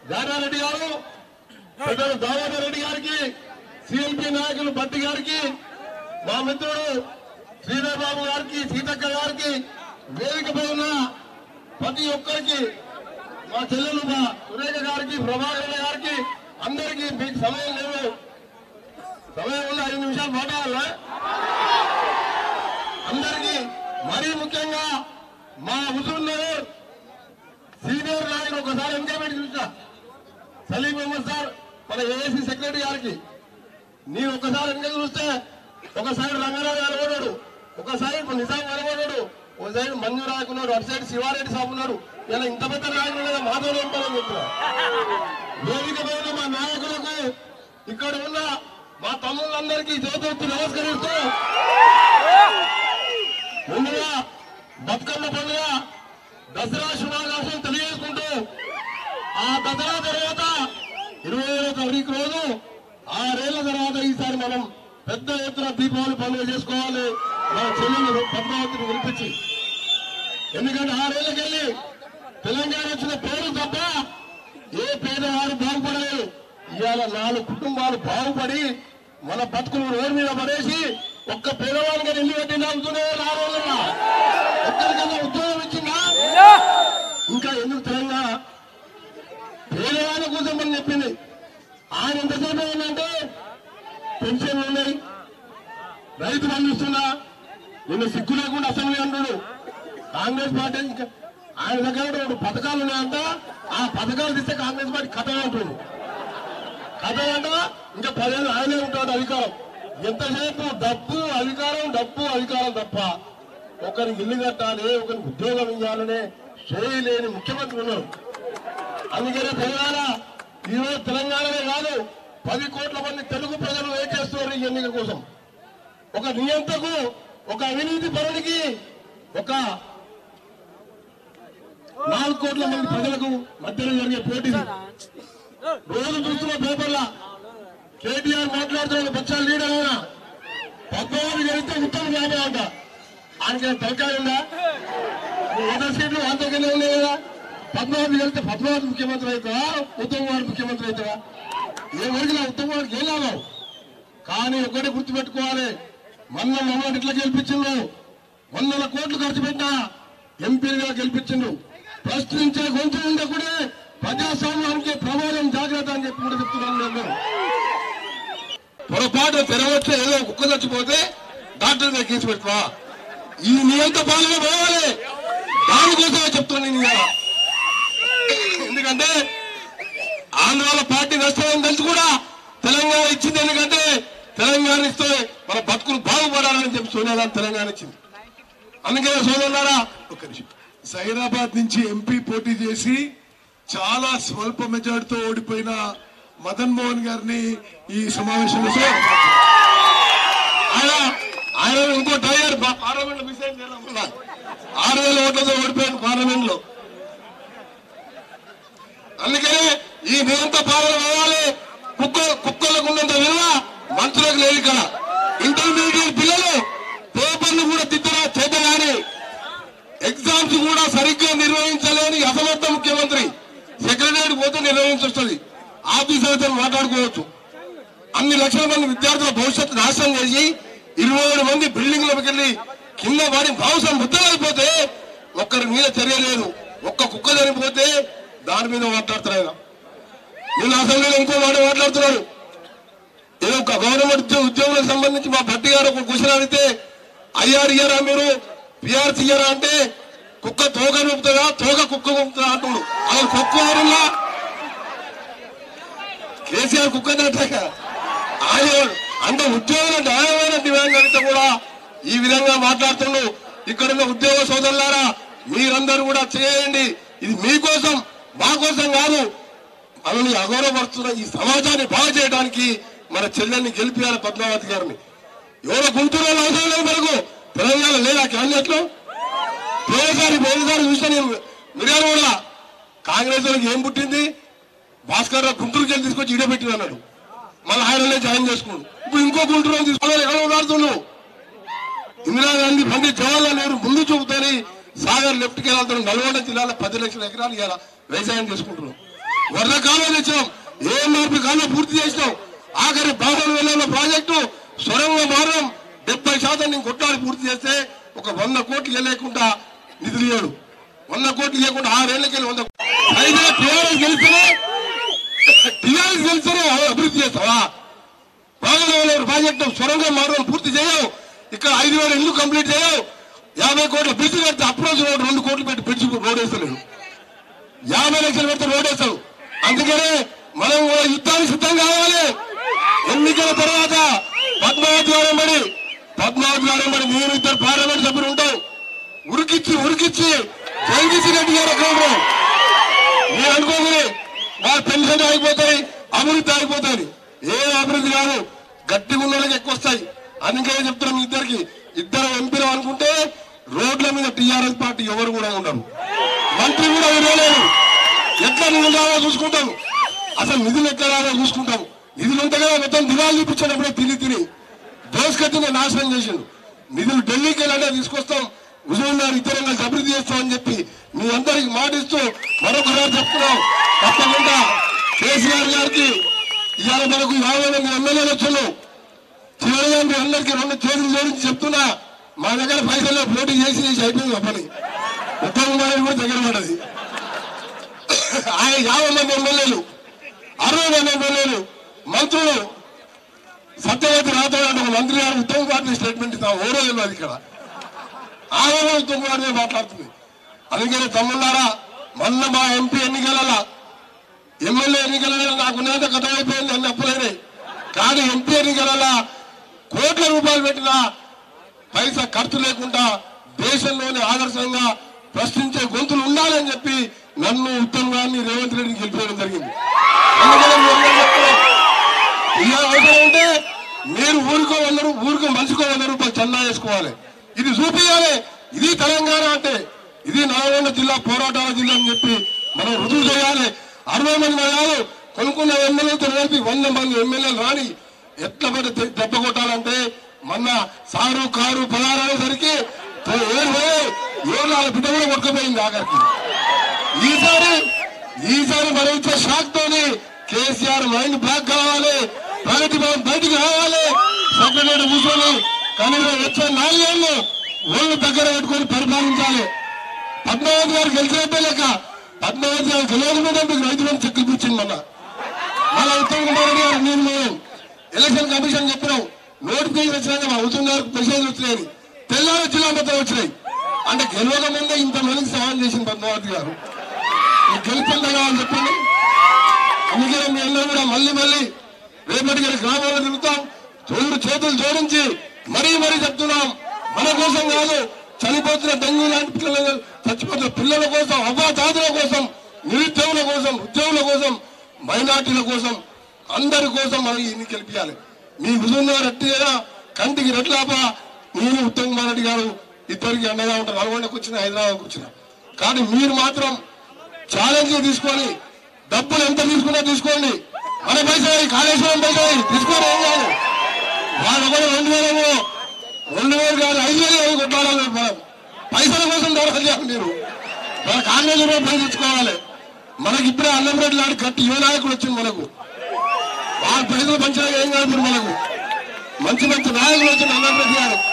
జానారెడ్డి గారు పెద్దలు దామోదర్ రెడ్డి గారికి సిఎల్పి నాయకులు భట్టి గారికి మా మిత్రుడు శ్రీధర్ బాబు గారికి సీతక్క గారికి వేదికపై ఉన్న ప్రతి ఒక్కరికి మా చెల్లెలు మా సురేఖ గారికి ప్రభాకర్ గారికి అందరికీ మీకు సమయం లేదు సమయం ఉన్న ఐదు నిమిషాలు మాట్లాడాలా అందరికీ మరీ ముఖ్యంగా మా హుజూర్ నగర్ సీనియర్ నాయకుడు ఒకసారి ఎంకరేజ్ చూసా సలీం అహ్మద్ సార్ మన ఏఏసీ సెక్రటరీ గారికి నీ ఒకసారి వెనక చూస్తే ఒక సైడ్ రంగారావు కనబడ్డాడు ఒక సైడ్ నిజాం కనబడ్డాడు ఒక సైడ్ మంజు రాకున్నాడు అటు సైడ్ శివారెడ్డి సాబు ఉన్నాడు ఇలా ఇంత పెద్ద నాయకులు కదా మాధవ్ ఉంటారని చెప్తున్నా వేదిక పైన మా నాయకులకు ఇక్కడ ఉన్న మా తమ్ముళ్ళందరికీ చేతులెత్తి నమస్కరిస్తూ ముందుగా బతుకమ్మ పండుగ దసరా శుభాకాంక్షలు తెలియజేసుకుంటూ ఆ దసరా తర్వాత ఇరవై ఏడో తారీఖు రోజు ఆరేళ్ల తర్వాత ఈసారి మనం పెద్ద ఎత్తున దీపావళి పండుగ చేసుకోవాలి మన చెల్లెలు పద్మావతిని పిలిపించి ఎందుకంటే ఆరేళ్లకెళ్ళి తెలంగాణ వచ్చిన పేరు తప్ప ఏ పేదవాడు బాగుపడలేదు ఇవాళ నాలుగు కుటుంబాలు బాగుపడి మన బతుకులు రోడ్డు మీద పడేసి ఒక్క పేదవాళ్ళకి ఇల్లు పెట్టి నమ్ముతూనే రావాలన్నా ఒక్కరికన్నా ఉద్యోగం ఇచ్చిందా ఇంకా ఎందుకు తెలంగాణ పేదవాళ్ళ కోసం మనం చెప్పింది ఆయన ఎంతసేపు ఏంటంటే పెన్షన్లు ఉన్నాయి రైతు పండిస్తున్నా నిన్ను సిగ్గు లేకుండా అసెంబ్లీ అంటాడు కాంగ్రెస్ పార్టీ ఇంకా ఆయన దగ్గర రెండు పథకాలు ఉన్నాయంట ఆ పథకాలు తీస్తే కాంగ్రెస్ పార్టీ కథ అంటుంది కథ అంట ఇంకా పదేళ్ళు ఆయనే ఉంటాడు అధికారం ఎంతసేపు డబ్బు అధికారం డబ్బు అధికారం తప్ప ఒకరికి ఇల్లు కట్టాలి ఒకరికి ఉద్యోగం ఇవ్వాలనే సోయి లేని ముఖ్యమంత్రి ఉన్నారు అందుకనే తెలంగాణ ఈరోజు తెలంగాణనే కాదు పది కోట్ల మంది తెలుగు ప్రజలు వెయిట్ చేస్తున్నారు ఈ ఎన్నిక కోసం ఒక నియంతకు ఒక అవినీతి పరుడికి ఒక నాలుగు కోట్ల మంది ప్రజలకు మధ్యలో జరిగే పోటీ ఇది. రోజు చూస్తున్న పేపర్ల కేటీఆర్ మాట్లాడుతున్న పక్షాల లీడర్ అయినా పద్మావతి గెలిస్తే ఉత్తమ యాభై అంట ఆయనకి తలకాయ ఉందా వంద సీట్లు అంత కింద ఉన్నాయి కదా పద్మావతి గెలిస్తే పద్మావతి ముఖ్యమంత్రి అవుతావా ఉత్తమ్ కుమార్ ముఖ్యమంత్రి అవుతావా ఏ వరకు ఉత్తమ్ కుమార్కి ఏం లాభం కానీ ఒకటి గుర్తుపెట్టుకోవాలి మొన్న మమ్మల్ని ఇట్లా గెలిపించిండు వందల కోట్లు ఖర్చు పెట్టినా ఎంపీగా గెలిపించిండు ప్రశ్నించే గొంతు ఉండకూడే ప్రజాస్వామ్యానికి ప్రమాదం జాగ్రత్త అని చెప్పి కూడా చెప్తున్నాను నేను పొరపాటు తెరవచ్చు ఏదో కుక్క చచ్చిపోతే డాక్టర్ దగ్గర కేసు పెట్టుకో ఈ నియంత పాలన పోవాలి దానికోసమే చెప్తున్నాను నేను ఇవాళ. ఎందుకంటే ఆంధ్రాల పార్టీ నష్టం తెలిసి కూడా తెలంగాణ ఇచ్చింది ఎందుకంటే తెలంగాణ ఇస్తే మన బతుకులు బాగుపడాలని చెప్పి సోనియా గాంధీ తెలంగాణ ఇచ్చింది అందుకనే సోదరులారా ఒక్క నిమిషం. సైరాబాద్ నుంచి ఎంపీ పోటీ చేసి చాలా స్వల్ప మెజార్టీతో ఓడిపోయిన మదన్ మోహన్ గారిని ఈ సమావేశంలో స్వాగతించారు. ఆయన ఆయన ఇంకో టైర్ పార్లమెంట్ లో మిస్ అయింది అనుకున్నా. ఆరు వేల ఓట్లతో ఓడిపోయాడు పార్లమెంట్ లో అందుకనే ఈ నిరంత పాలన పోవాలి కుక్క కుక్కలకు ఉన్నంత విలువ మంత్రులకు లేదు ఇక్కడ ఇంటర్మీడియట్ పిల్లలు పేపర్లు కూడా దిద్దరా చేత కానీ ఎగ్జామ్స్ కూడా సరిగ్గా నిర్వహించలేని అసమర్థ ముఖ్యమంత్రి సెక్రటరీ పోతే నిర్వహించొస్తుంది ఆఫీసర్తో మాట్లాడుకోవచ్చు అన్ని లక్షల మంది విద్యార్థుల భవిష్యత్తు నాశనం చేసి ఇరవై ఏడు మంది బిల్డింగ్లకు వెళ్ళి కింద పడి మాంసం ముద్దలైపోతే ఒక్కరి మీద చర్య లేదు ఒక్క కుక్క చనిపోతే దాని మీద మాట్లాడతారు ఆయన నేను అసెంబ్లీలో ఇంకో మాట మాట్లాడుతున్నాడు ఏదో ఒక గవర్నమెంట్ ఉద్యో- ఉద్యోగులకు సంబంధించి మా భట్టి గారు ఒక క్వశ్చన్ అడిగితే ఐఆర్ ఇయ్యరా మీరు పిఆర్సీ ఇయ్యరా అంటే కుక్క తోక నొప్పుతుందా తోక కుక్క నొప్పుతుందా అంటున్నాడు అసలు కుక్క ఎవరున్నా కేసీఆర్ కుక్క నట్టక ఆయన అంటే ఉద్యోగుల న్యాయమైన డిమాండ్ అడిగితే కూడా ఈ విధంగా మాట్లాడుతుండు ఇక్కడ ఉన్న ఉద్యోగ సోదరులారా మీరందరూ కూడా చేయండి ఇది మీకోసం మా కోసం కాదు మనల్ని అగౌరవపరుస్తున్న ఈ సమాజాన్ని బాగు చేయడానికి మన చెల్లెల్ని గెలిపియాలి పద్మావతి గారిని ఎవరో గుంటూరులో అవసరం లేదు మనకు తెలంగాణ లేదా క్యాండిడేట్లు పోయినసారి పోయినసారి చూసిన నేను మిర్యాల కూడా కాంగ్రెస్ వాళ్ళకి ఏం పుట్టింది భాస్కర్ రావు గుంటూరుకి వెళ్ళి తీసుకొచ్చి ఈడ పెట్టి అన్నాడు మళ్ళీ ఆయననే జాయిన్ చేసుకున్నాడు ఇప్పుడు ఇంకో గుంటూరు తీసుకోవాలి ఎక్కడ మాట్లాడుతున్నావు ఇందిరాగాంధీ పండిత్ జవహర్లాల్ నెహ్రూ ముందు చూపుతాని సాగర్ లెఫ్ట్కి వెళ్తాడు నల్గొండ జిల్లాలో పది లక్షల ఎకరాలు ఇవాళ వ్యవసాయం చేసుకుంటున్నాం వరద కాలువ తెచ్చినాం ఏ మార్పు కాలువ పూర్తి చేసినాం ఆఖరి బాహుల వెళ్ళిన ప్రాజెక్టు సొరంగ మారం డెబ్బై శాతం నేను కొట్టాలి పూర్తి చేస్తే ఒక వంద కోట్లు లేకుండా నిధులు ఇవ్వడు వంద కోట్లు లేకుండా ఆరేళ్లకి వంద అయితే టీఆర్ఎస్ గెలిస్తేనే టీఆర్ఎస్ గెలిస్తేనే అభివృద్ధి చేస్తావా బాగలేవలేరు ప్రాజెక్టు సొరంగం మార్గం పూర్తి చేయవు ఇక్కడ ఐదు వేల ఇల్లు కంప్లీట్ చేయవు యాభై కోట్ల బ్రిడ్జ్ కడితే అప్రోచ్ రోడ్ రెండు కోట్లు పెట్టి బ్రిడ్జ్ రోడ్ వేస్తలేరు యాభై లక్షలు పెడితే రోడ్ వేస్తావు అందుకనే మనం కూడా యుద్ధానికి సిద్ధం కావాలి ఎన్నికల తర్వాత పద్మావతి గారు మరి పద్మావతి గారు మరి నేను ఇద్దరు పార్లమెంట్ సభ్యులు ఉంటాం ఉరికిచ్చి ఉరికిచ్చి జగదీశ్ రెడ్డి గారు ఎక్కడ ఉన్నారు? నేను అనుకోకూడదు వాళ్ళ పెన్షన్ ఆగిపోతాయి అభివృద్ధి ఆగిపోతాయి ఏ అభివృద్ధి కాదు గట్టిగా ఉన్న వాళ్ళకి ఎక్కువ వస్తాయి అందుకనే చెప్తున్నాం మీ ఇద్దరికి ఇద్దరు ఎంపీలు అనుకుంటే రోడ్ల మీద టీఆర్ఎస్ పార్టీ ఎవరు కూడా ఉండరు మంత్రి కూడా ఇవ్వలేరు ఎట్లా నిధులు రావో చూసుకుంటాం అసలు నిధులు ఎట్లా రావో చూసుకుంటాం నిధులు ఉంటే కదా మొత్తం దివాళీ చూపించినప్పుడే తిని తిని దోసుకత్తిని నాశనం చేసిండు నిధులు ఢిల్లీకి వెళ్ళాడే తీసుకొస్తాం హుజూర్ ఇద్దరం కలిసి అభివృద్ధి చేస్తామని చెప్పి మీ అందరికి మాటిస్తూ మరొకసారి చెప్తున్నాం తప్పకుండా కేసీఆర్ గారికి ఇవాళ మనకు యాభై మంది ఎమ్మెల్యేలు వచ్చాను చివరిగా మీ అందరికీ రెండు చేతులు జోడించి చెప్తున్నా మా దగ్గర పైసలు పోటీ చేసి చేసి అయిపోయింది ఆ పని ఉత్తమ కుమార్ కూడా దగ్గర పడ్డది ఆయన యాభై మంది ఎమ్మెల్యేలు అరవై మంది ఎమ్మెల్యేలు మంత్రులు సత్యవతి రాథోడ్ అంటే ఒక మంత్రి గారు ఉత్తమ్ కుమార్ స్టేట్మెంట్ ఇస్తాం ఓరో తెలియదు ఇక్కడ ఆమె కూడా ఉత్తమ్ కుమార్ మీద మాట్లాడుతుంది అందుకని తమ్ముళ్ళారా మొన్న మా ఎంపీ ఎన్నికలలో ఎమ్మెల్యే ఎన్నికలలో నాకు నేత కథ అయిపోయింది అన్ని అప్పులైనాయి కానీ ఎంపీ ఎన్నికలలో కోట్ల రూపాయలు పెట్టిన పైసా ఖర్చు లేకుండా దేశంలోనే ఆదర్శంగా ప్రశ్నించే గొంతులు ఉండాలని చెప్పి నన్ను ఉత్తమ్ గారిని రేవంత్ రెడ్డిని గెలిపేయడం జరిగింది అందుకని మీ అందరూ చెప్తున్నాం. ఇవాళ అవసరం ఉంటే మీరు ఊరుకో వందరు ఊరుకో మనిషికో వంద రూపాయలు చందా వేసుకోవాలి ఇది చూపించాలి ఇది తెలంగాణ అంటే ఇది నల్గొండ జిల్లా పోరాటాల జిల్లా అని చెప్పి మనం రుజువు చేయాలి అరవై మంది కాదు కొనుక్కున్న ఎమ్మెల్యేలతో కలిపి వంద మంది ఎమ్మెల్యేలు రాని ఎట్లా పడి దె- దెబ్బ కొట్టాలంటే మొన్న సారు కారు పదహారు అనేసరికి ఏడు పోయి ఏడు వాళ్ళ బిడ్డ కూడా కొట్టుకుపోయింది ఆఖరికి ఈసారి ఈసారి మనం ఇచ్చే షాక్ తోని కేసీఆర్ మైండ్ బ్లాక్ కావాలి ప్రగతి భవన్ బయటికి రావాలి సెక్రటరీ కూర్చొని కనీసం వచ్చే నాలుగేళ్లు ఒళ్ళు దగ్గర పెట్టుకొని పరిపాలించాలి పద్మావతి గారు గెలిచినట్టే లెక్క పద్మావతి గారు గెలవడం మీద మీకు రైతు బంధు చెక్కులు కూర్చుంది మొన్న మళ్ళా ఉత్తమ్ కుమార్ రెడ్డి గారు నేను మేము ఎలక్షన్ కమిషన్ చెప్పినాం నోటిఫికేషన్ వచ్చినాక మా ఉత్తమ్ గారికి మెసేజ్ వచ్చినాయని తెల్లారి జిల్లా మొత్తం వచ్చినాయి అంటే గెలవక ముందే ఇంతమందికి సహాయం చేసింది పద్మావతి గారు ఈ గెలుపంతా కావాలని చెప్పండి అందుకనే మీ అందరూ కూడా మళ్ళీ మళ్ళీ రేపటి గారి గ్రామాల్లో తిరుగుతాం రెండు చేతులు జోడించి మరీ మరీ చెప్తున్నాం మన కోసం కాదు చనిపోతున్న డెంగ్యూ లాంటి పిల్లల చచ్చిపోతున్న పిల్లల కోసం అవ్వాతాతల కోసం నిరుద్యోగుల కోసం ఉద్యోగుల కోసం మైనార్టీల కోసం అందరి కోసం మనం ఈ ఎన్నిక గెలిపించాలి మీ హుజూర్ రెట్టిగా కంటికి రెట్లాప నేను ఉత్తమ్ కుమార్ రెడ్డి గారు ఇద్దరికి అండగా ఉంటారు నల్గొండకు వచ్చిన హైదరాబాద్కి వచ్చిన కానీ మీరు మాత్రం ఛాలెంజ్ తీసుకొని డబ్బులు ఎంత తీసుకున్నా తీసుకోండి మన పైసలు కాళేశ్వరం పైసలు తీసుకోండి ఏం కాదు వాళ్ళు కూడా రెండు వేలు రెండు వేలు కాదు ఐదు వేలు ఏమి కొట్టాలి మనం పైసల కోసం దొరకదు చేయాలి మీరు మన కాంగ్రెస్ కూడా పని తెచ్చుకోవాలి మనకి ఇప్పుడే అన్నం రెడ్డి లాంటి గట్టి యువ నాయకుడు వచ్చింది మనకు వాళ్ళ పైసలు పంచడం ఏం కాదు ఇప్పుడు మనకు మంచి మంచి నాయకులు వచ్చింది అన్నం రెడ్డి గారు